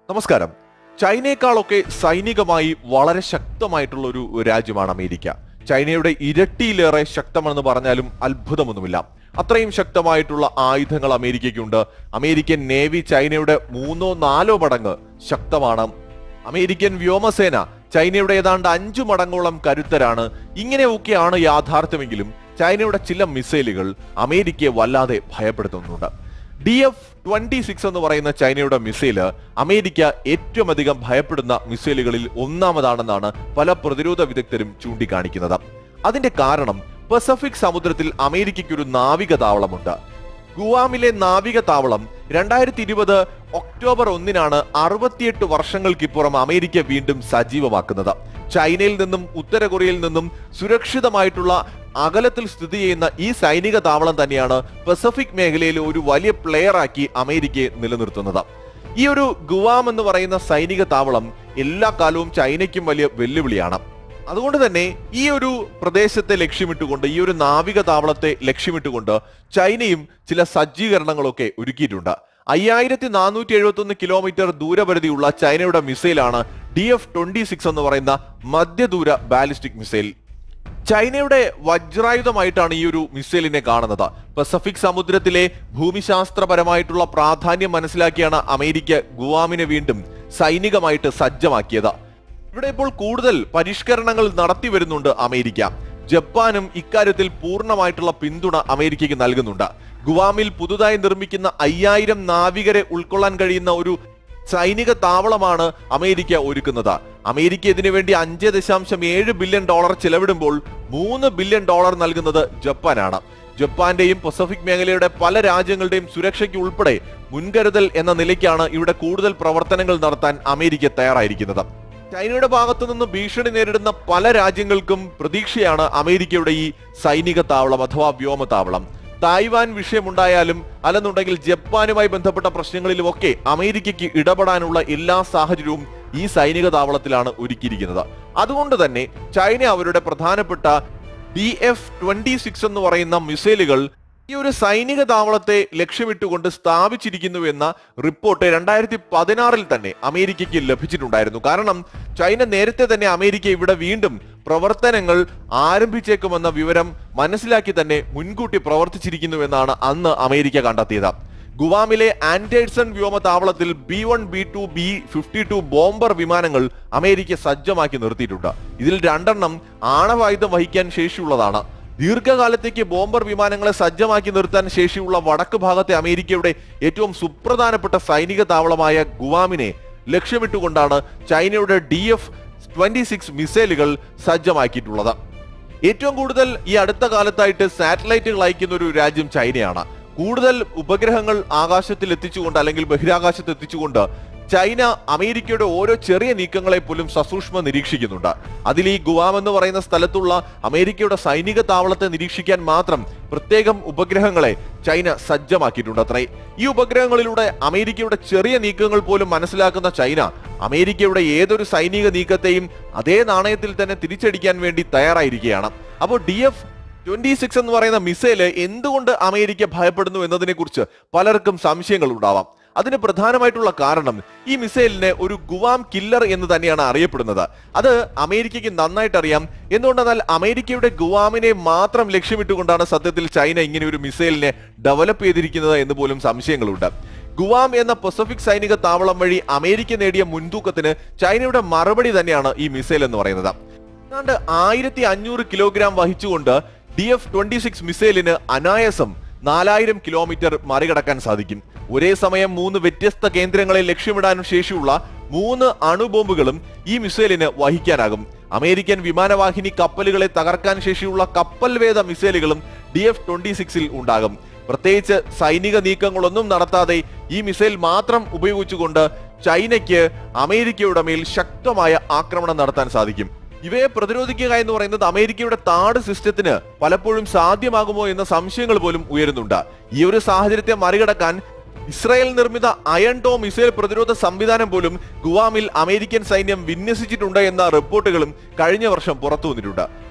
നമസ്കാരം ചൈനയെക്കാളൊക്കെ സൈനികമായി വളരെ ശക്തമായിട്ടുള്ള ഒരു രാജ്യമാണ് അമേരിക്ക ചൈനയുടെ ഇരട്ടിയിലേറെ ശക്തമെന്ന് പറഞ്ഞാലും അത്ഭുതമൊന്നുമില്ല അത്രയും ശക്തമായിട്ടുള്ള ആയുധങ്ങൾ അമേരിക്കയ്ക്കുണ്ട് അമേരിക്കൻ നേവി ചൈനയുടെ മൂന്നോ നാലോ മടങ്ങ് ശക്തമാണ് അമേരിക്കൻ വ്യോമസേന ചൈനയുടെ ഏതാണ്ട് അഞ്ചു മടങ്ങോളം കരുത്തരാണ് ഇങ്ങനെയൊക്കെയാണ് യാഥാർത്ഥ്യമെങ്കിലും ചൈനയുടെ ചില മിസൈലുകൾ അമേരിക്കയെ വല്ലാതെ ഭയപ്പെടുത്തുന്നുണ്ട് ഡി എഫ് ട്വന്റി സിക്സ് എന്ന് പറയുന്ന ചൈനയുടെ മിസൈല് അമേരിക്ക ഏറ്റവും അധികം ഭയപ്പെടുന്ന മിസൈലുകളിൽ ഒന്നാമതാണെന്നാണ് പല പ്രതിരോധ വിദഗ്ധരും ചൂണ്ടിക്കാണിക്കുന്നത് അതിന്റെ കാരണം പസഫിക് സമുദ്രത്തിൽ അമേരിക്കയ്ക്ക് ഒരു നാവിക താവളമുണ്ട് ഗുവാമിലെ നാവിക താവളം രണ്ടായിരത്തി ഇരുപത് ഒക്ടോബർ ഒന്നിനാണ് അറുപത്തിയെട്ട് വർഷങ്ങൾക്കിപ്പുറം അമേരിക്ക വീണ്ടും സജീവമാക്കുന്നത് ചൈനയിൽ നിന്നും ഉത്തര കൊറിയയിൽ നിന്നും സുരക്ഷിതമായിട്ടുള്ള അകലത്തിൽ സ്ഥിതി ചെയ്യുന്ന ഈ സൈനിക താവളം തന്നെയാണ് പസഫിക് മേഖലയിലെ ഒരു വലിയ പ്ലെയർ ആക്കി അമേരിക്കയെ നിലനിർത്തുന്നത് ഈ ഒരു ഗുവാം എന്ന് പറയുന്ന സൈനിക താവളം എല്ലാ കാലവും ചൈനയ്ക്കും വലിയ വെല്ലുവിളിയാണ് അതുകൊണ്ട് തന്നെ ഈ ഒരു പ്രദേശത്തെ ലക്ഷ്യമിട്ടുകൊണ്ട് ഈ ഒരു നാവിക താവളത്തെ ലക്ഷ്യമിട്ടുകൊണ്ട് ചൈനയും ചില സജ്ജീകരണങ്ങളൊക്കെ ഒരുക്കിയിട്ടുണ്ട് അയ്യായിരത്തി നാനൂറ്റി എഴുപത്തി ഒന്ന് കിലോമീറ്റർ ദൂരപരിധിയുള്ള ചൈനയുടെ മിസൈലാണ് ഡി എഫ് ട്വന്റി സിക്സ് എന്ന് പറയുന്ന മധ്യദൂര ബാലിസ്റ്റിക് മിസൈൽ ചൈനയുടെ വജ്രായുധമായിട്ടാണ് ഈ ഒരു മിസൈലിനെ കാണുന്നത് പസഫിക് സമുദ്രത്തിലെ ഭൂമിശാസ്ത്രപരമായിട്ടുള്ള പ്രാധാന്യം മനസ്സിലാക്കിയാണ് അമേരിക്ക ഗുവാമിനെ വീണ്ടും സൈനികമായിട്ട് സജ്ജമാക്കിയത് ഇവിടെ ഇപ്പോൾ കൂടുതൽ പരിഷ്കരണങ്ങൾ നടത്തി വരുന്നുണ്ട് അമേരിക്ക ജപ്പാനും ഇക്കാര്യത്തിൽ പൂർണ്ണമായിട്ടുള്ള പിന്തുണ അമേരിക്കയ്ക്ക് നൽകുന്നുണ്ട് ഗുവാമിൽ പുതുതായി നിർമ്മിക്കുന്ന അയ്യായിരം നാവികരെ ഉൾക്കൊള്ളാൻ കഴിയുന്ന ഒരു സൈനിക താവളമാണ് അമേരിക്ക ഒരുക്കുന്നത് അമേരിക്ക ഇതിനു വേണ്ടി അഞ്ച് ദശാംശം ഏഴ് ബില്യൺ ഡോളർ ചെലവിടുമ്പോൾ മൂന്ന് ബില്യൺ ഡോളർ നൽകുന്നത് ജപ്പാനാണ് ജപ്പാന്റെയും പസഫിക് മേഖലയുടെ പല രാജ്യങ്ങളുടെയും സുരക്ഷയ്ക്ക് ഉൾപ്പെടെ മുൻകരുതൽ എന്ന നിലയ്ക്കാണ് ഇവിടെ കൂടുതൽ പ്രവർത്തനങ്ങൾ നടത്താൻ അമേരിക്ക തയ്യാറായിരിക്കുന്നത് ചൈനയുടെ ഭാഗത്തു നിന്ന് ഭീഷണി നേരിടുന്ന പല രാജ്യങ്ങൾക്കും പ്രതീക്ഷയാണ് അമേരിക്കയുടെ ഈ സൈനിക താവളം അഥവാ വ്യോമ താവളം തായ്വാൻ വിഷയമുണ്ടായാലും അല്ലെന്നുണ്ടെങ്കിൽ ജപ്പാനുമായി ബന്ധപ്പെട്ട പ്രശ്നങ്ങളിലുമൊക്കെ അമേരിക്കയ്ക്ക് ഇടപെടാനുള്ള എല്ലാ സാഹചര്യവും ഈ സൈനിക താവളത്തിലാണ് ഒരുക്കിയിരിക്കുന്നത് അതുകൊണ്ട് തന്നെ ചൈന അവരുടെ പ്രധാനപ്പെട്ട ഡി എഫ് ട്വന്റി സിക്സ് എന്ന് പറയുന്ന മിസൈലുകൾ ഈ ഒരു സൈനിക താവളത്തെ ലക്ഷ്യമിട്ടുകൊണ്ട് സ്ഥാപിച്ചിരിക്കുന്നു എന്ന റിപ്പോർട്ട് രണ്ടായിരത്തി പതിനാറിൽ തന്നെ അമേരിക്കയ്ക്ക് ലഭിച്ചിട്ടുണ്ടായിരുന്നു കാരണം ചൈന നേരത്തെ തന്നെ അമേരിക്ക ഇവിടെ വീണ്ടും പ്രവർത്തനങ്ങൾ ആരംഭിച്ചേക്കുമെന്ന വിവരം മനസ്സിലാക്കി തന്നെ മുൻകൂട്ടി പ്രവർത്തിച്ചിരിക്കുന്നു എന്നാണ് അന്ന് അമേരിക്ക കണ്ടെത്തിയത് ഗുവാമിലെ ആൻഡേഴ്സൺ വ്യോമ താവളത്തിൽ B one B two B fifty two bomber വിമാനങ്ങൾ അമേരിക്ക സജ്ജമാക്കി നിർത്തിയിട്ടുണ്ട് ഇതിൽ രണ്ടെണ്ണം ആണവായുധം വഹിക്കാൻ ശേഷിയുള്ളതാണ് ദീർഘകാലത്തേക്ക് ബോംബർ വിമാനങ്ങളെ സജ്ജമാക്കി നിർത്താൻ ശേഷിയുള്ള വടക്ക് ഭാഗത്തെ അമേരിക്കയുടെ ഏറ്റവും സുപ്രധാനപ്പെട്ട സൈനിക താവളമായ ഗുവാമിനെ ലക്ഷ്യമിട്ടുകൊണ്ടാണ് ചൈനയുടെ ഡി എഫ് ട്വന്റി സിക്സ് മിസൈലുകൾ സജ്ജമാക്കിയിട്ടുള്ളത് ഏറ്റവും കൂടുതൽ ഈ അടുത്ത കാലത്തായിട്ട് സാറ്റലൈറ്റുകൾ അയക്കുന്ന ഒരു രാജ്യം ചൈനയാണ് കൂടുതൽ ഉപഗ്രഹങ്ങൾ ആകാശത്തിൽ എത്തിച്ചുകൊണ്ട് അല്ലെങ്കിൽ ബഹിരാകാശത്ത് എത്തിച്ചുകൊണ്ട് ചൈന അമേരിക്കയുടെ ഓരോ ചെറിയ നീക്കങ്ങളെ പോലും സസൂക്ഷ്മം നിരീക്ഷിക്കുന്നുണ്ട് അതിൽ ഈ ഗുവാം എന്ന് പറയുന്ന സ്ഥലത്തുള്ള അമേരിക്കയുടെ സൈനിക താവളത്തെ നിരീക്ഷിക്കാൻ മാത്രം പ്രത്യേകം ഉപഗ്രഹങ്ങളെ ചൈന സജ്ജമാക്കിയിട്ടുണ്ട് അത്രേ ഈ ഉപഗ്രഹങ്ങളിലൂടെ അമേരിക്കയുടെ ചെറിയ നീക്കങ്ങൾ പോലും മനസ്സിലാക്കുന്ന ചൈന അമേരിക്കയുടെ ഏതൊരു സൈനിക നീക്കത്തെയും അതേ നാണയത്തിൽ തന്നെ തിരിച്ചടിക്കാൻ വേണ്ടി തയ്യാറായിരിക്കുകയാണ് അപ്പോൾ ഡി എഫ് ട്വന്റി സിക്സ് എന്ന് പറയുന്ന മിസൈല് എന്തുകൊണ്ട് അമേരിക്ക ഭയപ്പെടുന്നു എന്നതിനെ കുറിച്ച് പലർക്കും സംശയങ്ങൾ ഉണ്ടാവാം അതിന് പ്രധാനമായിട്ടുള്ള കാരണം ഈ മിസൈലിനെ ഒരു ഗുവാം കില്ലർ എന്ന് തന്നെയാണ് അറിയപ്പെടുന്നത് അത് അമേരിക്കയ്ക്ക് നന്നായിട്ട് അറിയാം എന്തുകൊണ്ടെന്നാൽ അമേരിക്കയുടെ ഗുവാമിനെ മാത്രം ലക്ഷ്യമിട്ടുകൊണ്ടാണ് സത്യത്തിൽ ചൈന ഇങ്ങനെ ഒരു മിസൈലിനെ ഡെവലപ്പ് ചെയ്തിരിക്കുന്നത് എന്ന് പോലും സംശയങ്ങളുണ്ട് ഗുവാം എന്ന പസഫിക് സൈനിക താവളം വഴി അമേരിക്ക നേടിയ മുൻതൂക്കത്തിന് ചൈനയുടെ മറുപടി തന്നെയാണ് ഈ മിസൈൽ എന്ന് പറയുന്നത് ഏതാണ്ട് ആയിരത്തി അഞ്ഞൂറ് കിലോഗ്രാം വഹിച്ചുകൊണ്ട് ഡി എഫ് ട്വന്റി സിക്സ് മിസൈലിന് അനായാസം നാലായിരം കിലോമീറ്റർ മറികടക്കാൻ സാധിക്കും ഒരേ സമയം മൂന്ന് വ്യത്യസ്ത കേന്ദ്രങ്ങളെ ലക്ഷ്യമിടാനും ശേഷിയുള്ള മൂന്ന് അണുബോംബുകളും ഈ മിസൈലിന് വഹിക്കാനാകും അമേരിക്കൻ വിമാനവാഹിനി കപ്പലുകളെ തകർക്കാൻ ശേഷിയുള്ള കപ്പൽ വേദ മിസൈലുകളും ഡി എഫ് ട്വന്റി സിക്സിൽ ഉണ്ടാകും പ്രത്യേകിച്ച് സൈനിക നീക്കങ്ങളൊന്നും നടത്താതെ ഈ മിസൈൽ മാത്രം ഉപയോഗിച്ചുകൊണ്ട് ചൈനയ്ക്ക് അമേരിക്കയുടെ മേൽ ശക്തമായ ആക്രമണം നടത്താൻ സാധിക്കും ഇവയെ പ്രതിരോധിക്കുക എന്ന് പറയുന്നത് അമേരിക്കയുടെ താട് സിസ്റ്റത്തിന് പലപ്പോഴും സാധ്യമാകുമോ എന്ന സംശയങ്ങൾ പോലും ഉയരുന്നുണ്ട് ഈ ഒരു സാഹചര്യത്തെ മറികടക്കാൻ ഇസ്രായേൽ നിർമ്മിത അയൺ ഡോം മിസൈൽ പ്രതിരോധ സംവിധാനം പോലും ഗുവാമിൽ അമേരിക്കൻ സൈന്യം വിന്യസിച്ചിട്ടുണ്ട് എന്ന റിപ്പോർട്ടുകളും കഴിഞ്ഞ വർഷം പുറത്തു വന്നിട്ടുണ്ട്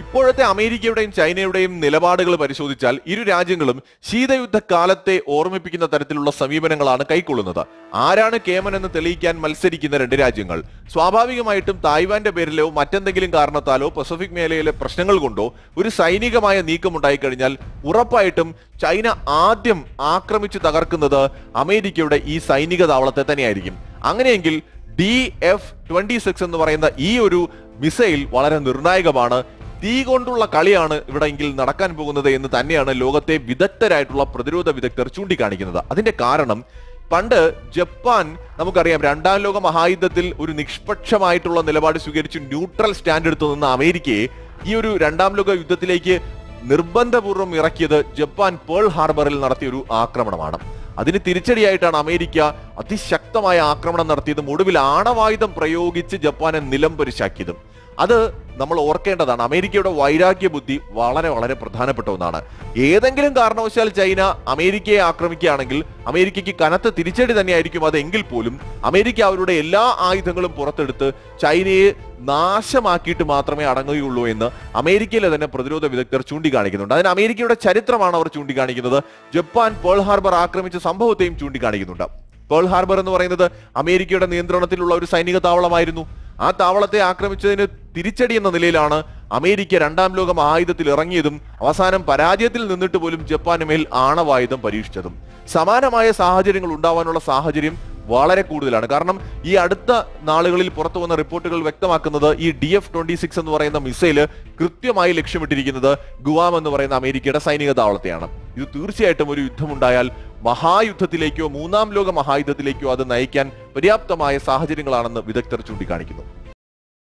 ഇപ്പോഴത്തെ അമേരിക്കയുടെയും ചൈനയുടെയും നിലപാടുകൾ പരിശോധിച്ചാൽ ഇരു രാജ്യങ്ങളും ശീതയുദ്ധ കാലത്തെ ഓർമ്മിപ്പിക്കുന്ന തരത്തിലുള്ള സമീപനങ്ങളാണ് കൈക്കൊള്ളുന്നത് ആരാണ് കേമൻ എന്ന് തെളിയിക്കാൻ മത്സരിക്കുന്ന രണ്ട് രാജ്യങ്ങൾ സ്വാഭാവികമായിട്ടും തായ്വാന്റെ പേരിലോ മറ്റെന്തെങ്കിലും കാരണത്താലോ പസഫിക് മേഖലയിലെ പ്രശ്നങ്ങൾ കൊണ്ടോ ഒരു സൈനികമായ നീക്കം ഉണ്ടായിക്കഴിഞ്ഞാൽ ഉറപ്പായിട്ടും ചൈന ആദ്യം ആക്രമിച്ച് തകർക്കുന്നത് അമേരിക്കയുടെ ഈ സൈനിക താവളത്തെ തന്നെയായിരിക്കും അങ്ങനെയെങ്കിൽ ഡി എഫ് ട്വന്റി സിക്സ് എന്ന് പറയുന്ന ഈ ഒരു മിസൈൽ വളരെ നിർണായകമാണ് തീ കൊണ്ടുള്ള കളിയാണ് ഇവിടെ എങ്കിൽ നടക്കാൻ പോകുന്നത് എന്ന് തന്നെയാണ് ലോകത്തെ വിദഗ്ധരായിട്ടുള്ള പ്രതിരോധ വിദഗ്ധർ ചൂണ്ടിക്കാണിക്കുന്നത് അതിന്റെ കാരണം പണ്ട് ജപ്പാൻ നമുക്കറിയാം രണ്ടാം ലോക മഹായുദ്ധത്തിൽ ഒരു നിഷ്പക്ഷമായിട്ടുള്ള നിലപാട് സ്വീകരിച്ച് ന്യൂട്രൽ സ്റ്റാൻഡ് എടുത്തു നിന്ന അമേരിക്കയെ ഈ ഒരു രണ്ടാം ലോക യുദ്ധത്തിലേക്ക് നിർബന്ധപൂർവ്വം ഇറക്കിയത് ജപ്പാൻ പേൾ ഹാർബറിൽ നടത്തിയ ഒരു ആക്രമണമാണ് അതിന് തിരിച്ചടിയായിട്ടാണ് അമേരിക്ക അതിശക്തമായ ആക്രമണം നടത്തിയതും ഒടുവിൽ ആണവായുധം പ്രയോഗിച്ച് ജപ്പാനെ നിലംപരിശാക്കിയതും അത് നമ്മൾ ഓർക്കേണ്ടതാണ് അമേരിക്കയുടെ വൈരാഗ്യ ബുദ്ധി വളരെ വളരെ പ്രധാനപ്പെട്ട ഒന്നാണ് ഏതെങ്കിലും കാരണവശാൽ ചൈന അമേരിക്കയെ ആക്രമിക്കുകയാണെങ്കിൽ അമേരിക്കയ്ക്ക് കനത്ത തിരിച്ചടി തന്നെയായിരിക്കും അത് എങ്കിൽ പോലും അമേരിക്ക അവരുടെ എല്ലാ ആയുധങ്ങളും പുറത്തെടുത്ത് ചൈനയെ നാശമാക്കിയിട്ട് മാത്രമേ അടങ്ങുകയുള്ളൂ എന്ന് അമേരിക്കയിലെ തന്നെ പ്രതിരോധ വിദഗ്ധർ ചൂണ്ടിക്കാണിക്കുന്നുണ്ട് അതിന് അമേരിക്കയുടെ ചരിത്രമാണ് അവർ ചൂണ്ടിക്കാണിക്കുന്നത് ജപ്പാൻ പേൾ ഹാർബർ ആക്രമിച്ച സംഭവത്തെയും ചൂണ്ടിക്കാണിക്കുന്നുണ്ട് പേൾ ഹാർബർ എന്ന് പറയുന്നത് അമേരിക്കയുടെ നിയന്ത്രണത്തിലുള്ള ഒരു സൈനിക താവളമായിരുന്നു ആ താവളത്തെ ആക്രമിച്ചതിന് തിരിച്ചടി എന്ന നിലയിലാണ് അമേരിക്ക രണ്ടാം ലോക മഹായുധത്തിൽ ഇറങ്ങിയതും അവസാനം പരാജയത്തിൽ നിന്നിട്ട് പോലും ജപ്പാന് മേൽ ആണവായുധം പരീക്ഷിച്ചതും സമാനമായ സാഹചര്യങ്ങൾ ഉണ്ടാവാനുള്ള സാഹചര്യം വളരെ കൂടുതലാണ് കാരണം ഈ അടുത്ത നാളുകളിൽ പുറത്തു വന്ന റിപ്പോർട്ടുകൾ വ്യക്തമാക്കുന്നത് ഈ ഡി എഫ് ട്വന്റി സിക്സ് എന്ന് പറയുന്ന മിസൈല് കൃത്യമായി ലക്ഷ്യമിട്ടിരിക്കുന്നത് ഗുവാം എന്ന് പറയുന്ന അമേരിക്കയുടെ സൈനിക താവളത്തെയാണ് ഇത് തീർച്ചയായിട്ടും ഒരു യുദ്ധമുണ്ടായാൽ മഹായുദ്ധത്തിലേക്കോ മൂന്നാം ലോക മഹായുദ്ധത്തിലേക്കോ അത് നയിക്കാൻ പര്യാപ്തമായ സാഹചര്യങ്ങളാണെന്ന് വിദഗ്ധർ ചൂണ്ടിക്കാണിക്കുന്നു